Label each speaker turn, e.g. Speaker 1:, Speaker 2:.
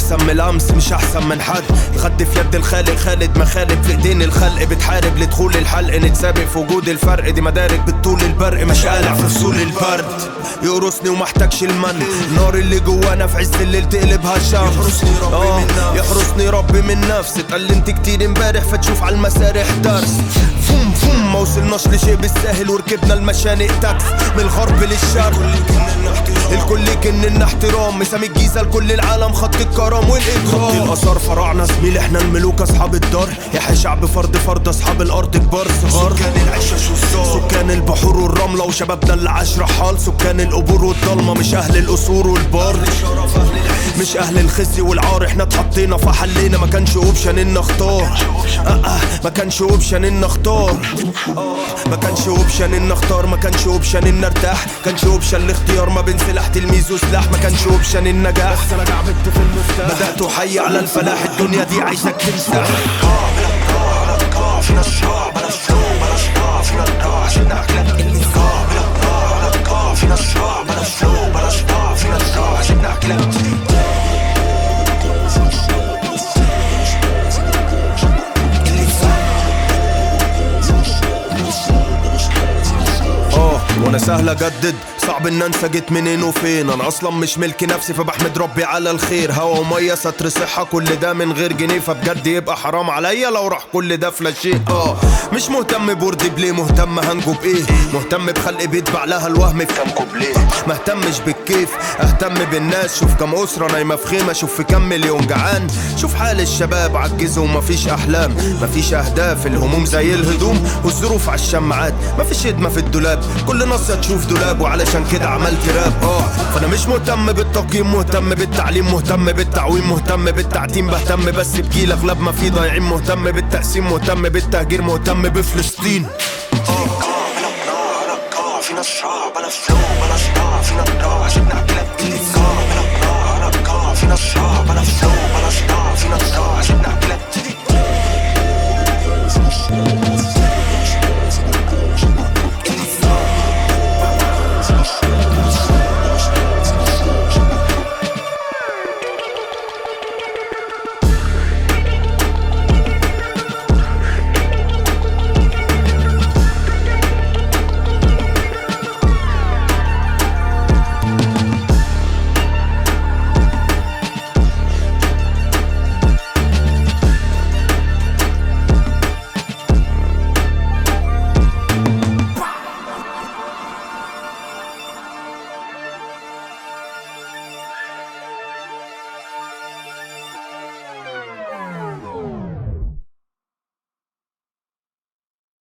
Speaker 1: احسن من الامس مش احسن من حد الخد في يد الخالق خالد مخالب في ايدين الخلق بتحارب لدخول الحلق نتسابق في وجود الفرق دي مدارك بالطول البرق مش قالع في فصول البرد يقرصني ومحتاجش المن النار اللي جوانا في عز الليل تقلبها الشمس يحرسني ربي من نفس يحرسني ربي من نفس اتعلمت كتير امبارح فتشوف على المسارح درس فوم فوم ما وصلناش لشيء بالساهل وركبنا المشانق تكف من الغرب للشرق الكل كننا احترام مسامي الجيزه لكل العالم خط الكرم والاكرام خط الاثار فراعنه زميل احنا الملوك اصحاب الدار يحيى شعب فرد فرد اصحاب الارض كبار صغار سكان العشش والصار سكان البحور والرمله وشبابنا اللي عاش رحال سكان القبور والضلمه مش اهل القصور والبار مش اهل الخزي والعار احنا اتحطينا فحلينا ما كانش اوبشن ان اختار آه آه ما كانش اوبشن ان اختار آه ما كانش اوبشن ان اختار ما كانش اوبشن ان ارتاح كانش اوبشن الاختيار ما بين سلاح تلميذ وسلاح ما كانش اوبشن النجاح بس انا جعبت في المفتاح بدات احيي على الفلاح الدنيا دي عايزك تمسح اه وانا سهل اجدد صعب ان انسى جيت منين وفين انا اصلا مش ملك نفسي فبحمد ربي على الخير هوا وميه ستر صحه كل ده من غير جنيه فبجد يبقى حرام عليا لو راح كل ده في لا شيء اه مش مهتم بوردي بليه مهتم هنجو بايه مهتم بخلق بيتبع لها الوهم في كام كوبليه مهتمش بالكيف اهتم بالناس شوف كام اسره نايمه في خيمه شوف في كام مليون جعان شوف حال الشباب عجزوا ومفيش احلام مفيش اهداف الهموم زي الهدوم والظروف على الشماعات مفيش خدمه في الدولاب كل نص تشوف دولاب وعلشان كده عملت راب اه فانا مش مهتم بالتقييم مهتم بالتعليم مهتم بالتعويم مهتم بالتعتيم بهتم بس بجيل اغلب ما في ضايعين مهتم بالتقسيم مهتم بالتهجير مهتم بفلسطين
Speaker 2: فينا الشعب بلا فلو بلا صداع فينا الضاع عشان ناكلك فينا الشعب بلا فلو بلا صداع فينا الضاع عشان ناكلك